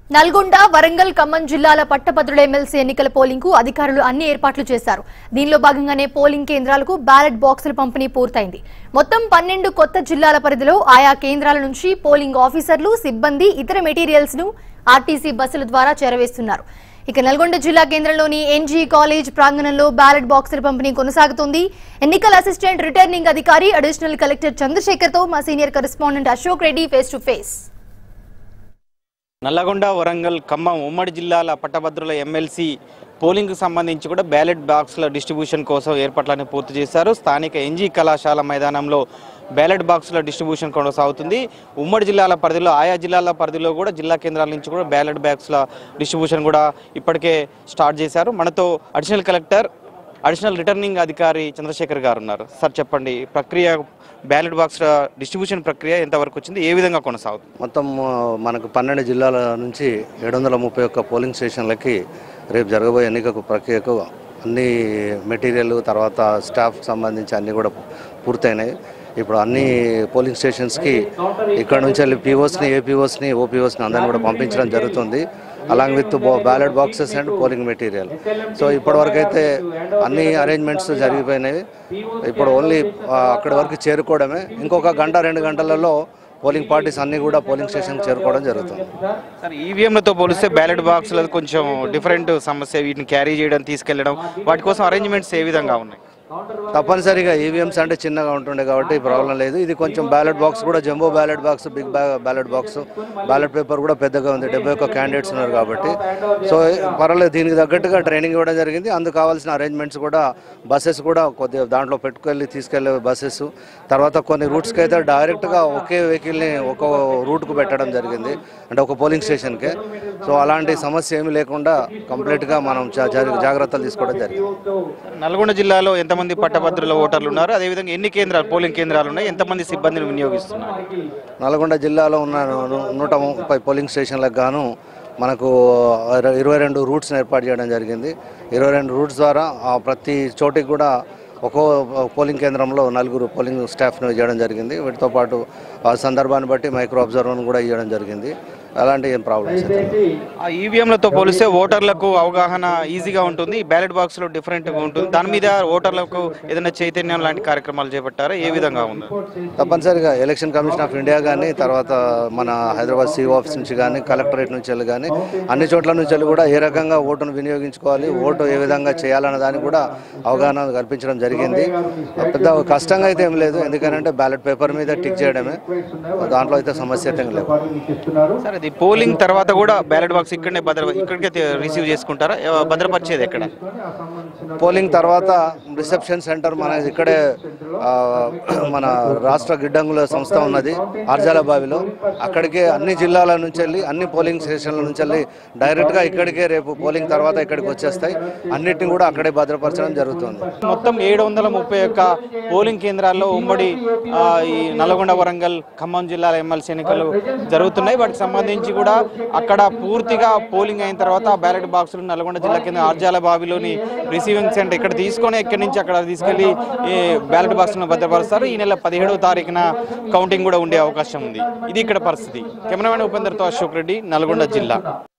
నల్గొండ వరంగల్ ఖమ్మం జిల్లాల పట్టభద్రుల ఎమ్మెల్సీ ఎన్నికల పోలింగ్ కు అధికారులు అన్ని ఏర్పాట్లు చేశారు దీనిలో భాగంగానే పోలింగ్ కేంద్రాలకు బ్యాలెట్ బాక్సుల పంపిణీ పూర్తయింది మొత్తం పన్నెండు కొత్త జిల్లాల పరిధిలో ఆయా కేంద్రాల నుంచి పోలింగ్ ఆఫీసర్లు సిబ్బంది ఇతర మెటీరియల్స్ ను ఆర్టీసీ బస్సుల ద్వారా చేరవేస్తున్నారు ఇక నల్గొండ జిల్లా కేంద్రంలోని ఎన్జీ కాలేజ్ ప్రాంగణంలో బ్యాలెట్ బాక్సుల పంపిణీ కొనసాగుతుంది ఎన్నికల అసిస్టెంట్ రిటర్నింగ్ అధికారి అడిషనల్ కలెక్టర్ చంద్రశేఖర్ తో మా senior correspondent Ashok Reddy face to face Nalgonda Warangal Khammam ఉమ్మడి జిల్లాల పట్టభద్రుల ఎమ్మెల్సీ పోలింగ్కు సంబంధించి కూడా బ్యాలెట్ బాక్స్ల డిస్ట్రిబ్యూషన్ కోసం ఏర్పాట్లను పూర్తి చేశారు స్థానిక ఎన్జీ కళాశాల మైదానంలో బ్యాలెట్ బాక్సుల డిస్ట్రిబ్యూషన్ కొనసాగుతుంది ఉమ్మడి జిల్లాల పరిధిలో ఆయా జిల్లాల పరిధిలో కూడా జిల్లా కేంద్రాల నుంచి కూడా బ్యాలెట్ బాక్స్ల డిస్ట్రిబ్యూషన్ కూడా ఇప్పటికే స్టార్ట్ చేశారు మనతో అడిషనల్ కలెక్టర్ అడిషనల్ రిటర్నింగ్ అధికారి చంద్రశేఖర్ గారు ఉన్నారు సార్ చెప్పండి ప్రక్రియ బ్యాలెట్ బాక్స్ డిస్ట్రిబ్యూషన్ ప్రక్రియ ఎంతవరకు వచ్చింది ఏ విధంగా కొనసాగుతుంది మొత్తం ఆ, మనకు పన్నెండు జిల్లాల నుంచి ఏడు వందల ముప్పై ఒక్క పోలింగ్ స్టేషన్లకి రేపు జరగబోయే ఎన్నికకు ప్రక్రియకు అన్ని మెటీరియల్ తర్వాత స్టాఫ్ సంబంధించి అన్నీ కూడా పూర్తయినాయి ఇప్పుడు అన్ని పోలింగ్ స్టేషన్స్కి ఇక్కడ నుంచి వెళ్ళి పీఓస్ని ఏపీఓస్ని ఓపీఓస్ని అందరిని కూడా పంపించడం జరుగుతుంది along with ballot boxes and polling material so ఇప్పటివరకు అయితే అన్ని అరేంజ్మెంట్స్ జరిగిపోయినాయి ఇప్పుడు ఓన్లీ ఆ, అక్కడి వరకు చేరుకోవడమే ఇంకొక గంట రెండు గంటలలో పోలింగ్ పార్టీస్ అన్నీ కూడా పోలింగ్ స్టేషన్కి చేరుకోవడం జరుగుతుంది సార్ ఈవీఎంలతో పోలిస్తే బ్యాలెట్ బాక్స్లో కొంచెం డిఫరెంట్ సమస్య వీటిని క్యారీ చేయడం తీసుకెళ్లడం వాటి కోసం అరేంజ్మెంట్స్ ఏ విధంగా ఉన్నాయి తప్పనిసరిగా ఈవీఎంస్ అంటే చిన్నగా ఉంటుండే కాబట్టి ప్రాబ్లం లేదు ఇది కొంచెం బ్యాలెట్ బాక్స్ కూడా jumbo ballot box big ballot box ballot paper కూడా పెద్దగా ఉంది డెబ్బై ఒక్క క్యాండిడేట్స్ ఉన్నారు కాబట్టి సో పర్వాలేదు దీనికి తగ్గట్టుగా ట్రైనింగ్ ఇవ్వడం జరిగింది అందుకు కావాల్సిన అరేంజ్మెంట్స్ కూడా బస్సెస్ కూడా కొద్దిగా దాంట్లో పెట్టుకెళ్ళి తీసుకెళ్లే బస్సెస్ తర్వాత కొన్ని రూట్స్కి అయితే డైరెక్ట్గా ఒకే వెహికల్ని ఒక రూట్కు పెట్టడం జరిగింది అంటే ఒక పోలింగ్ స్టేషన్కే సో అలాంటి సమస్య ఏమీ లేకుండా కంప్లీట్గా మనం జా- జా- జాగ్రత్తలు తీసుకోవడం జరిగింది నల్గొండ జిల్లాలో ఎంతమంది పట్టభద్రుల ఓటర్లు ఉన్నారు అదేవిధంగా ఎన్ని కేంద్రాలు పోలింగ్ కేంద్రాలు ఉన్నాయి ఎంతమంది సిబ్బందిని వినియోగిస్తున్నారు నల్గొండ జిల్లాలో ఉన్న ను- నూట ముప్పై పోలింగ్ స్టేషన్లకు గాను మనకు ఇర- ఇరవై రెండు రూట్స్ని ఏర్పాటు చేయడం జరిగింది ఇరవై రెండు రూట్స్ ద్వారా ఆ ప్రతి చోటికి కూడా ఒక్కో పోలింగ్ కేంద్రంలో నలుగురు పోలింగ్ స్టాఫ్ను చేయడం జరిగింది వీటితో పాటు ఆ సందర్భాన్ని బట్టి మైక్రో అబ్జర్వర్ను కూడా ఇవ్వడం జరిగింది అలాంటి ఏం ప్రాబ్లమ్స్ అయితే లేవు. ఆ ఈవీఎంలతో పోలిస్తే ఓటర్లకు అవగాహన ఈజీగా ఉంటుంది బ్యాలెట్ బాక్స్లో డిఫరెంట్గా ఉంటుంది దాని మీద ఓటర్లకు ఏదైనా చైతన్యం లాంటి కార్యక్రమాలు చేపట్టారా ఏ విధంగా ఉంది తప్పనిసరిగా ఎలక్షన్ కమిషన్ ఆఫ్ ఇండియా కానీ తర్వాత మన హైదరాబాద్ సిఓ ఆఫీస్ నుంచి కానీ కలెక్టరేట్ నుంచి వెళ్ళి కానీ అన్ని చోట్ల నుంచి వెళ్ళి కూడా ఏ రకంగా ఓటును వినియోగించుకోవాలి ఓటు ఏ విధంగా చేయాలన్న దానికి కూడా అవగాహన కల్పించడం జరిగింది పెద్ద కష్టంగా అయితే ఏం లేదు ఎందుకంటే బ్యాలెట్ పేపర్ మీద టిక్ చేయడమే దాంట్లో అయితే సమస్య అయితే ఏం లేవు సరే అది పోలింగ్ తర్వాత కూడా బ్యాలెట్ బాక్స్ ఇక్కడనే భద్ర ఇక్కడికే తే- రిసీవ్ చేసుకుంటారా ఏ- భద్రపరిచేది ఎక్కడ పోలింగ్ తర్వాత రిసెప్షన్ సెంటర్ మన ఇక్కడే ఆ, మన రాష్ట్ర గిడ్డంగుల సంస్థ ఉన్నది ఆర్జాల బావిలో అక్కడికే అన్ని జిల్లాల నుంచి వెళ్ళి అన్ని పోలింగ్ స్టేషన్ల నుంచి వెళ్ళి డైరెక్ట్గా ఇక్కడికే రేపు పోలింగ్ తర్వాత ఇక్కడికి వచ్చేస్తాయి అన్నిటిని కూడా అక్కడే భద్రపరచడం జరుగుతుంది మొత్తం ఏడు వందల ముప్పై ఒక్క పోలింగ్ కేంద్రాల్లో ఉమ్మడి ఆ, ఈ నల్గొండ వరంగల్ ఖమ్మం జిల్లాల ఎమ్మెల్సీ ఎన్నికలు జరుగుతున్నాయి వాటికి సంబంధించి కూడా అక్కడ పూర్తిగా పోలింగ్ అయిన తర్వాత ఆ బ్యాలెట్ బాక్సులు నల్గొండ జిల్లా కింద ఆర్జాల బావిలోని రిసీవింగ్ సెంటర్ ఇక్కడ తీసుకొని ఇక్కడి నుంచి అక్కడ తీసుకెళ్లి ఈ బ్యాలెట్ బాక్సులను భద్రపరుస్తారు ఈ నెల పదిహేడవ తారీఖున కౌంటింగ్ కూడా ఉండే అవకాశం ఉంది ఇది ఇక్కడ పరిస్థితి కెమెరామెన్ ఉపేందర్తో అశోక్ రెడ్డి నల్గొండ జిల్లా